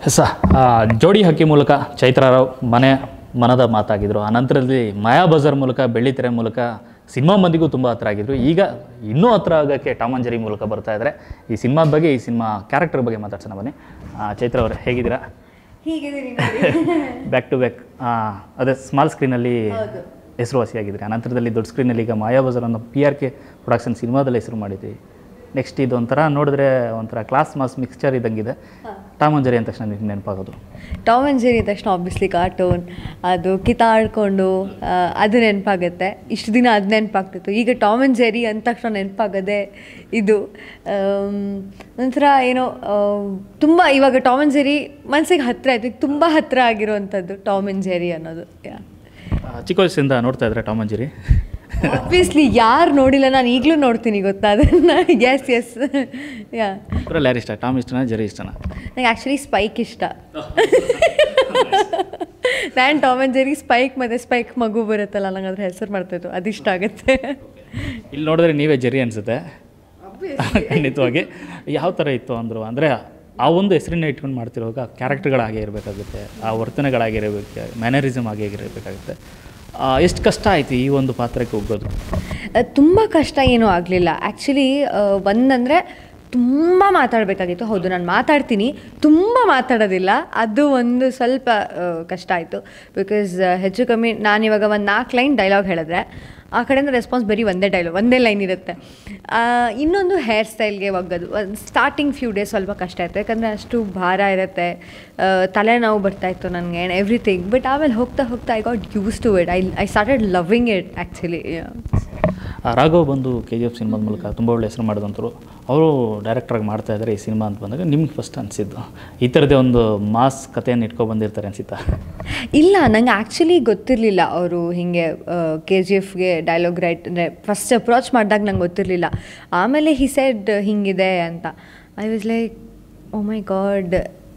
ಸ ಆ, ಜೋಡಿ ಹಕ್ಕಿ ಮೂಲಕ ಚೈತ್ರರಾವ್ ಮನೆ ಮನದ ಮಾತಾಗಿದ್ರು ಆ ನಂತರದಲ್ಲಿ ಮಾಯಾ ಬಜಾರ್ ಮೂಲಕ ಬೆಳ್ಳಿತೆರೆ ಮೂಲಕ ಸಿನಿಮಾ ಮಂದಿಗೂ ತುಂಬ ಹತ್ರ ಆಗಿದ್ರು ಈಗ ಇನ್ನೂ ಹತ್ರ ಆಗೋಕ್ಕೆ ಟಾಮ್ ಅಂಡ್ ಜೆರಿ ಮೂಲಕ ಬರ್ತಾ ಇದ್ದಾರೆ ಈ ಸಿನಿಮಾದ ಬಗ್ಗೆ ಈ ಸಿನಿಮಾ ಕ್ಯಾರೆಕ್ಟರ್ ಬಗ್ಗೆ ಮಾತಾಡ್ಸೋಣ ಬನ್ನಿ ಆ, ಚೈತ್ರ ಅವರೇ ಹೇಗಿದ್ದೀರಾ ಹೀಗಿದ್ದೀನಿ ಬ್ಯಾಕ್ ಟು ಬ್ಯಾಕ್ ಅದೇ ಸ್ಮಾಲ್ ಸ್ಕ್ರೀನಲ್ಲಿ ಹೆಸರುವಾಸಿಯಾಗಿದ್ರಿ ಆ ನಂತರದಲ್ಲಿ ದೊಡ್ಡ ಸ್ಕ್ರೀನಲ್ಲಿ ಈಗ ಮಾಯಾ ಬಜಾರ್ ಅನ್ನೋ ಪಿ ಆರ್ ಕೆ ಪ್ರೊಡಕ್ಷನ್ ಸಿನಿಮಾದಲ್ಲಿ ಹೆಸರು ಮಾಡಿದ್ರಿ ನೆಕ್ಸ್ಟ್ ಇದು ಒಂಥರ ನೋಡಿದ್ರೆ ಒಂಥರ ಕ್ಲಾಸ್ ಮಾಸ್ ಮಿಕ್ಸ್ಚರ್ ಇದ್ದಂಗಿದೆ ಟಾಮ್ ಅಂಡ್ ಜೆರಿ ಅಂದ ತಕ್ಷಣ ನಿಮ್ಗೆ ನೆನಪಾಗೋದು ಟಾಮ್ ಆ್ಯಂಡ್ ಜೆರಿ ತಕ್ಷಣ ಆಬ್ವಿಯಸ್ಲಿ ಕಾರ್ಟೂನ್ ಅದು ಕಿತ್ತಾಡ್ಕೊಂಡು ಆ, ಅದು ನೆನಪಾಗುತ್ತೆ ಇಷ್ಟು ದಿನ ಅದು ನೆನಪಾಗ್ತಿತ್ತು ಈಗ ಟಾಮ್ ಆ್ಯಂಡ್ ಜೆರಿ ಅಂದ ತಕ್ಷಣ ನೆನಪಾಗದೆ ಇದು ಆಮ್, ಒಂಥರ ಏನೋ ತುಂಬ ಇವಾಗ ಟಾಮ್ ಆ್ಯಂಡ್ ಜೆರಿ ಮನಸ್ಸಿಗೆ ಹತ್ತಿರ ಆಯಿತು ಈಗ ತುಂಬ ಹತ್ತಿರ ಆಗಿರುವಂಥದ್ದು ಟಾಮ್ ಆ್ಯಂಡ್ ಜೆರಿ ಅನ್ನೋದು ಯಾ ಆ, ಚಿಕ್ಕ ವಯಸ್ಸಿಂದ ನೋಡ್ತಾ ಇದ್ರೆ ಟಾಮ್ ಅಂಡ್ ಜೆರಿ ಆಬ್ವಿಯಸ್ಲಿ ಯಾರು ನೋಡಿಲ್ಲ ನಾನು ಈಗಲೂ ನೋಡ್ತೀನಿ ಗೊತ್ತಾ ಅದನ್ನು ಎಸ್ ಎಸ್ ಯಾ ಇಬ್ಬರಲ್ಲಿ ಯಾರು ಇಷ್ಟ ಟಾಮ್ ಇಷ್ಟನಾ ಜೆರಿ ಇಷ್ಟನಾ ನಂಗೆ ಆ್ಯಕ್ಚುಲಿ ಸ್ಪೈಕ್ ಇಷ್ಟ ನಾನು ಟಾಮ್ ಆ್ಯಂಡ್ ಜೆರಿ ಸ್ಪೈಕ್ ಮತ್ತು ಸ್ಪೈಕ್ ಮಗು ಬರುತ್ತಲ್ಲ ನಂಗೆ ಅದ್ರ ಹೆಸರು ಮಾಡ್ತಾಯಿತ್ತು ಅದು ಇಷ್ಟ ಆಗುತ್ತೆ ಇಲ್ಲಿ ನೋಡಿದ್ರೆ ನೀವೇ ಜೆರಿ ಅನಿಸುತ್ತೆ ಖಂಡಿತವಾಗಿ ಯಾವ ಥರ ಇತ್ತು ಅಂದರು ಅಂದರೆ ಆ ಒಂದು ಹೆಸರನ್ನ ಇಟ್ಕೊಂಡು ಮಾಡ್ತಿರುವಾಗ ಕ್ಯಾರೆಕ್ಟರ್ಗಳು ಹಾಗೆ ಇರಬೇಕಾಗುತ್ತೆ ಆ ವರ್ತನೆಗಳಾಗಿರಬೇಕು ಮ್ಯಾನರಿಸಮ್ ಹಾಗೆ ಇರಬೇಕಾಗುತ್ತೆ ಎಷ್ಟು ಕಷ್ಟ ಆಯಿತು ಈ ಒಂದು ಪಾತ್ರಕ್ಕೆ ಹೋಗೋದು ತುಂಬ ಕಷ್ಟ ಏನೂ ಆಗಲಿಲ್ಲ ಆ್ಯಕ್ಚುಲಿ ಒಂದಂದರೆ ತುಂಬ ಮಾತಾಡಬೇಕಾಗಿತ್ತು ಹೌದು ನಾನು ಮಾತಾಡ್ತೀನಿ ತುಂಬ ಮಾತಾಡೋದಿಲ್ಲ ಅದು ಒಂದು ಸ್ವಲ್ಪ ಆ, ಕಷ್ಟ ಆಯಿತು ಬಿಕಾಸ್ ಹೆಚ್ಚು ಕಮ್ಮಿ ನಾನು ಇವಾಗ ಒಂದು ನಾಲ್ಕು ಲೈನ್ ಡೈಲಾಗ್ ಹೇಳಿದ್ರೆ ಆ ಕಡೆಯಿಂದ ರೆಸ್ಪಾನ್ಸ್ ಬರೀ ಒಂದೇ ಡೈಲಾಗ್ ಒಂದೇ ಲೈನ್ ಇರುತ್ತೆ ಆ, ಇನ್ನೊಂದು ಹೇರ್ ಸ್ಟೈಲ್ಗೆ ಒಗ್ಗೋದು ಒಂದು ಸ್ಟಾರ್ಟಿಂಗ್ ಫ್ಯೂ ಡೇಸ್ ಸ್ವಲ್ಪ ಕಷ್ಟ ಆಯಿತು ಯಾಕಂದರೆ ಅಷ್ಟು ಭಾರ ಇರುತ್ತೆ ಆ, ತಲೆನೋವು ಬರ್ತಾಯಿತ್ತು ನನಗೆ ಆ್ಯಂಡ್ ಎವ್ರಿಥಿಂಗ್ ಬಟ್ ಆಮೇಲೆ ಹೋಗ್ತಾ ಹೋಗ್ತಾ I got use to it I I started loving it actually ಆ ರಾಘವ್ ಬಂದು ಕೆ ಜಿ ಎಫ್ ಸಿನಿಮಾದ ಮೂಲಕ ತುಂಬ ಒಳ್ಳೆ ಹೆಸರು ಮಾಡಿದಂಥರು ಅವರು ಡೈರೆಕ್ಟ್ರಾಗಿ ಮಾಡ್ತಾ ಇದ್ದಾರೆ ಈ ಸಿನಿಮಾ ಅಂತ ಬಂದಾಗ ನಿಮ್ಗೆ ಫಸ್ಟ್ ಅನಿಸಿದ್ದು ಈ ಥರದೇ ಒಂದು ಮಾಸ್ ಕಥೆಯನ್ನು ಇಟ್ಕೊಂಡು ಬಂದಿರ್ತಾರೆ ಅನಿಸುತ್ತಾ ಇಲ್ಲ ನಂಗೆ ಆ್ಯಕ್ಚುಲಿ ಗೊತ್ತಿರಲಿಲ್ಲ ಅವರು ಹೀಗೆ ಕೆ ಜಿ ಎಫ್ಗೆ ಡೈಲಾಗ್ ರೈಟ್ ಅಂದರೆ ಫಸ್ಟ್ ಅಪ್ರೋಚ್ ಮಾಡಿದಾಗ ನಂಗೆ ಗೊತ್ತಿರಲಿಲ್ಲ ಆಮೇಲೆ ಹಿ ಸೆಡ್ ಹಿಂಗಿದೆ ಅಂತ I was like O my god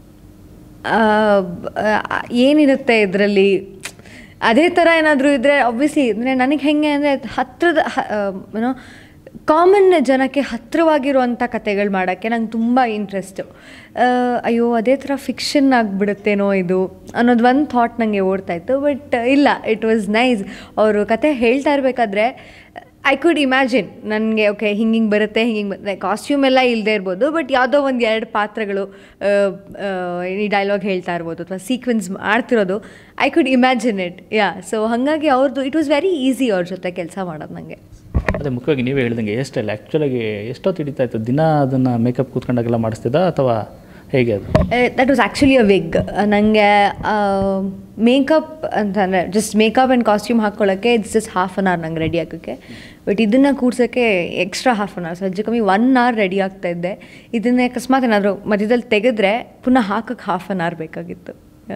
ಏನಿರುತ್ತೆ ಇದರಲ್ಲಿ ಅದೇ ಥರ ಏನಾದರೂ ಇದ್ದರೆ ಆಬ್ವಿಯಸ್ಲಿ ಅಂದರೆ ನನಗೆ ಹೆಂಗೆ ಅಂದರೆ ಹತ್ತಿರದ ಏನೋ ಕಾಮನ್ ಜನಕ್ಕೆ ಹತ್ತಿರವಾಗಿರುವಂಥ ಕತೆಗಳು ಮಾಡೋಕ್ಕೆ ನಂಗೆ ತುಂಬ ಇಂಟ್ರೆಸ್ಟು ಅಯ್ಯೋ ಅದೇ ಥರ ಫಿಕ್ಷನ್ ಆಗಿಬಿಡುತ್ತೇನೋ ಇದು ಅನ್ನೋದು ಒಂದು ಥಾಟ್ ನನಗೆ ಓಡ್ತಾ ಇತ್ತು ಬಟ್ ಇಲ್ಲ ಇಟ್ ವಾಸ್ ನೈಸ್ ಅವರು ಕತೆ ಹೇಳ್ತಾ ಇರಬೇಕಾದ್ರೆ ಐ ಕುಡ್ ಇಮ್ಯಾಜಿನ್ ನನಗೆ ಓಕೆ ಹಿಂಗೆ ಹಿಂಗೆ ಬರುತ್ತೆ ಹಿಂಗೆ ಹಿಂಗೆ ಬರುತ್ತೆ ಕಾಸ್ಟ್ಯೂಮ್ ಎಲ್ಲ ಇಲ್ಲದೆ ಇರ್ಬೋದು ಬಟ್ ಯಾವುದೋ ಒಂದು ಎರಡು ಪಾತ್ರಗಳು ಆ, ಆ, ಈ ಡೈಲಾಗ್ ಹೇಳ್ತಾ ಇರ್ಬೋದು ಅಥವಾ ಸೀಕ್ವೆನ್ಸ್ ಮಾಡ್ತಿರೋದು I could imagine it ya so ಹಾಗಾಗಿ ಅವ್ರದ್ದು ಇಟ್ ವಾಸ್ ವೆರಿ ಈಸಿ ಅವ್ರ ಜೊತೆ ಕೆಲಸ ಮಾಡೋದು ನನಗೆ ಅದೇ ಮುಖ್ಯವಾಗಿ ನೀವೇ ಹೇಳ್ದಂಗೆ ಎಷ್ಟಲ್ಲ ಆ್ಯಕ್ಚುಲಾಗಿ ಎಷ್ಟೊತ್ತು ಹಿಡಿತಾ ಇತ್ತು ದಿನ ಅದನ್ನು ಮೇಕಪ್ ಕೂತ್ಕೊಂಡಾಗೆಲ್ಲ ಮಾಡಿಸ್ತಿದ್ದ ಅಥವಾ ಹೇಗೆ ಅದು that was actually uh wig ನನಗೆ ಮೇಕಪ್ ಅಂತಂದರೆ ಜಸ್ಟ್ ಮೇಕಪ್ ಆ್ಯಂಡ್ ಕಾಸ್ಟ್ಯೂಮ್ ಹಾಕ್ಕೊಳ್ಳೋಕ್ಕೆ it's just half an hour ನಂಗೆ ರೆಡಿ ಆಗೋಕ್ಕೆ ಬಟ್ ಇದನ್ನು ಕೂರ್ಸೋಕ್ಕೆ ಎಕ್ಸ್ಟ್ರಾ ಹಾಫ್ ಅನ್ ಅವರ್ ಹೆಚ್ಚು ಕಮ್ಮಿ ಒನ್ ಅವರ್ ರೆಡಿ ಆಗ್ತಾ ಇದ್ದೆ ಇದನ್ನು ಅಕಸ್ಮಾತ್ ಏನಾದರೂ ಮಧ್ಯದಲ್ಲಿ ತೆಗೆದ್ರೆ ಪುನಃ ಹಾಕೋಕ್ಕೆ ಹಾಫ್ ಅನ್ ಅವರ್ ಬೇಕಾಗಿತ್ತು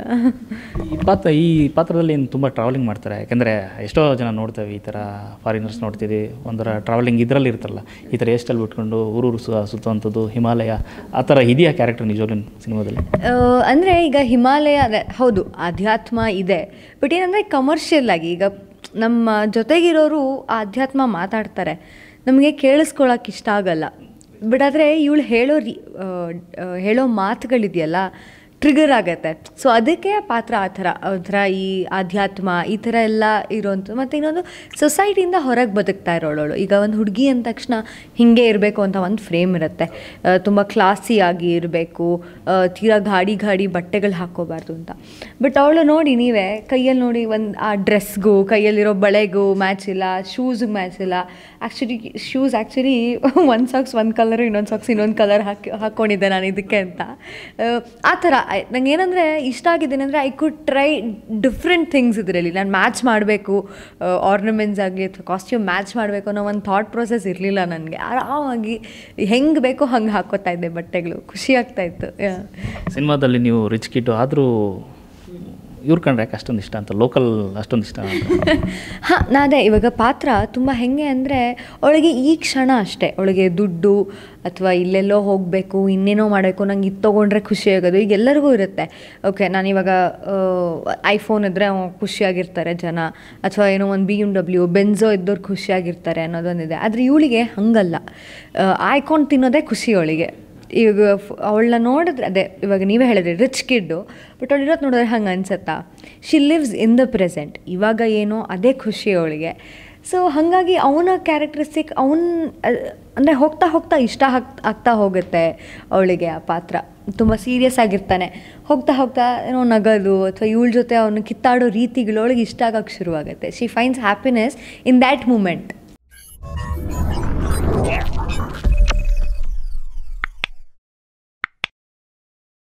ಈ ಪಾತ್ರ ಈ ಪಾತ್ರದಲ್ಲಿ ಏನು ತುಂಬ ಟ್ರಾವೆಲಿಂಗ್ ಮಾಡ್ತಾರೆ ಯಾಕೆಂದರೆ ಎಷ್ಟೋ ಜನ ನೋಡ್ತೇವೆ ಈ ಥರ ಫಾರಿನರ್ಸ್ ನೋಡ್ತೀವಿ ಒಂಥರ ಟ್ರಾವೆಲಿಂಗ್ ಇದರಲ್ಲಿ ಇರ್ತಲ್ಲ ಈ ಥರ ಎಷ್ಟಲ್ಲಿ ಬಿಟ್ಕೊಂಡು ಊರೂರು ಸು ಸುತ್ತುವಂಥದ್ದು ಹಿಮಾಲಯ ಆ ಥರ ಇದೆಯಾ ಕ್ಯಾರೆಕ್ಟರ್ ನಿಜವಾಗ್ಲೂ ಸಿನಿಮಾದಲ್ಲಿ ಅಂದರೆ ಈಗ ಹಿಮಾಲಯ ಅದೇ ಹೌದು ಅಧ್ಯಾತ್ಮ ಇದೆ ಬಟ್ ಏನಂದರೆ ಕಮರ್ಷಿಯಲ್ ಆಗಿ ಈಗ ನಮ್ಮ ಜೊತೆಗಿರೋರು ಆ ಅಧ್ಯಾತ್ಮ ಮಾತಾಡ್ತಾರೆ ನಮಗೆ ಕೇಳಿಸ್ಕೊಳಕ್ಕೆ ಇಷ್ಟ ಆಗಲ್ಲ ಬಟ್ ಆದರೆ ಇವಳು ಹೇಳೋ ರೀ ಆ, ಆ, ಹೇಳೋ ಮಾತುಗಳಿದೆಯಲ್ಲ ಟ್ರಿಗರ್ ಆಗತ್ತೆ ಸೊ ಅದಕ್ಕೆ ಆ ಪಾತ್ರ ಆ ಥರ ಒಂಥರ ಈ ಆಧ್ಯಾತ್ಮ ಈ ಥರ ಎಲ್ಲ ಇರೋಂಥ ಮತ್ತು ಇನ್ನೊಂದು ಸೊಸೈಟಿಯಿಂದ ಹೊರಗೆ ಬದುಕ್ತಾ ಇರೋಳು ಈಗ ಒಂದು ಹುಡುಗಿ ಅಂದ ತಕ್ಷಣ ಹಿಂಗೆ ಇರಬೇಕು ಅಂತ ಒಂದು ಫ್ರೇಮ್ ಇರುತ್ತೆ ತುಂಬ ಕ್ಲಾಸಿ ಆಗಿ ಇರಬೇಕು ತೀರಾ ಗಾಡಿ ಗಾಡಿ ಬಟ್ಟೆಗಳು ಹಾಕ್ಕೋಬಾರ್ದು ಅಂತ ಬಟ್ ಅವಳು ನೋಡಿ ನೀವೇ ಕೈಯಲ್ಲಿ ನೋಡಿ ಒಂದು ಆ ಡ್ರೆಸ್ಗೂ ಕೈಯಲ್ಲಿರೋ ಬಳೆಗೂ ಮ್ಯಾಚ್ ಇಲ್ಲ ಶೂಸ್ಗೆ ಮ್ಯಾಚ್ ಇಲ್ಲ ಆ್ಯಕ್ಚುಲಿ ಶೂಸ್ ಆ್ಯಕ್ಚುಲಿ ಒಂದು ಸಾಕ್ಸ್ ಒಂದು ಕಲರು ಇನ್ನೊಂದು ಸಾಕ್ಸ್ ಇನ್ನೊಂದು ಕಲರ್ ಹಾಕಿ ಹಾಕ್ಕೊಂಡಿದ್ದೆ ನಾನು ಇದಕ್ಕೆ ಅಂತ ಆ, ಆ ಥರ ನಂಗೆ ಏನಂದರೆ ಇಷ್ಟ ಆಗಿದ್ದೇನೆ ಅಂದರೆ I could try different things ಇದರಲ್ಲಿ ನಾನು ಮ್ಯಾಚ್ ಮಾಡಬೇಕು ಆರ್ನಮೆಂಟ್ಸ್ ಆಗಲಿ ಅಥವಾ ಕಾಸ್ಟ್ಯೂಮ್ ಮ್ಯಾಚ್ ಮಾಡಬೇಕು ಅನ್ನೋ ಒಂದು ಥಾಟ್ ಪ್ರೊಸೆಸ್ ಇರಲಿಲ್ಲ ನನಗೆ ಆರಾಮಾಗಿ ಹೆಂಗೆ ಬೇಕೋ ಹಂಗೆ ಹಾಕೋತಾ ಇದ್ದೆ ಬಟ್ಟೆಗಳು ಖುಷಿ ಆಗ್ತಾ ಇತ್ತು ಯಾ ಸಿನಿಮಾದಲ್ಲಿ ನೀವು ರಿಚ್ ಕಿಟ್ಟು ಆದರೂ ಇವ್ರ ಕಂಡ್ರೆ ಯಾಕೆ ಅಷ್ಟೊಂದು ಇಷ್ಟ ಅಂತ ಲೋಕಲ್ ಅಷ್ಟೊಂದು ಇಷ್ಟ ಅಂತ ಹಾಂ ನಾ ಅದೇ ಇವಾಗ ಪಾತ್ರ ತುಂಬ ಹೆಂಗೆ ಅಂದರೆ ಅವಳಿಗೆ ಈ ಕ್ಷಣ ಅಷ್ಟೇ ಅವಳಿಗೆ ದುಡ್ಡು ಅಥವಾ ಇಲ್ಲೆಲ್ಲೋ ಹೋಗಬೇಕು ಇನ್ನೇನೋ ಮಾಡಬೇಕು ನಂಗೆ ಇದು ತೊಗೊಂಡ್ರೆ ಖುಷಿ ಆಗೋದು ಈಗ ಎಲ್ಲರಿಗೂ ಇರುತ್ತೆ ಓಕೆ ನಾನಿವಾಗ ಐಫೋನ್ ಇದ್ದರೆ ಖುಷಿಯಾಗಿರ್ತಾರೆ ಜನ ಅಥವಾ ಏನೋ ಒಂದು ಬಿ ಎಮ್ ಡಬ್ಲ್ಯೂ ಬೆನ್ಸೋ ಇದ್ದವ್ರು ಖುಷಿಯಾಗಿರ್ತಾರೆ ಅನ್ನೋದೊಂದಿದೆ ಆದರೆ ಇವಳಿಗೆ ಹಂಗಲ್ಲ ಐಕಾನ್ ತಿನ್ನೋದೇ ಖುಷಿ ಅವಳಿಗೆ ಈಗ ಅವಳನ್ನ ನೋಡಿದ್ರೆ ಅದೇ ಇವಾಗ ನೀವೇ ಹೇಳಿದ್ರಿ ರಿಚ್ ಕಿಡ್ಡು ಬಟ್ ಅವಳಿರೋದು ನೋಡಿದ್ರೆ ಹಂಗೆ ಅನ್ಸತ್ತಾ she lives in the present ಇವಾಗ ಏನೋ ಅದೇ ಖುಷಿ ಅವಳಿಗೆ ಸೊ ಹಾಗಾಗಿ ಅವನ ಕ್ಯಾರೆಕ್ಟರಿಸ್ಟಿಕ್ ಅವನ ಅಂದರೆ ಹೋಗ್ತಾ ಹೋಗ್ತಾ ಇಷ್ಟ ಆಗ್ ಆಗ್ತಾ ಹೋಗುತ್ತೆ ಅವಳಿಗೆ ಆ ಪಾತ್ರ ತುಂಬ ಸೀರಿಯಸ್ ಆಗಿರ್ತಾನೆ ಹೋಗ್ತಾ ಹೋಗ್ತಾ ಏನೋ ನಗದು ಅಥವಾ ಇವಳ ಜೊತೆ ಅವನು ಕಿತ್ತಾಡೋ ರೀತಿಗಳು ಅವಳಿಗೆ ಇಷ್ಟ ಆಗೋಕ್ಕೆ ಶುರುವಾಗುತ್ತೆ she finds happiness in that moment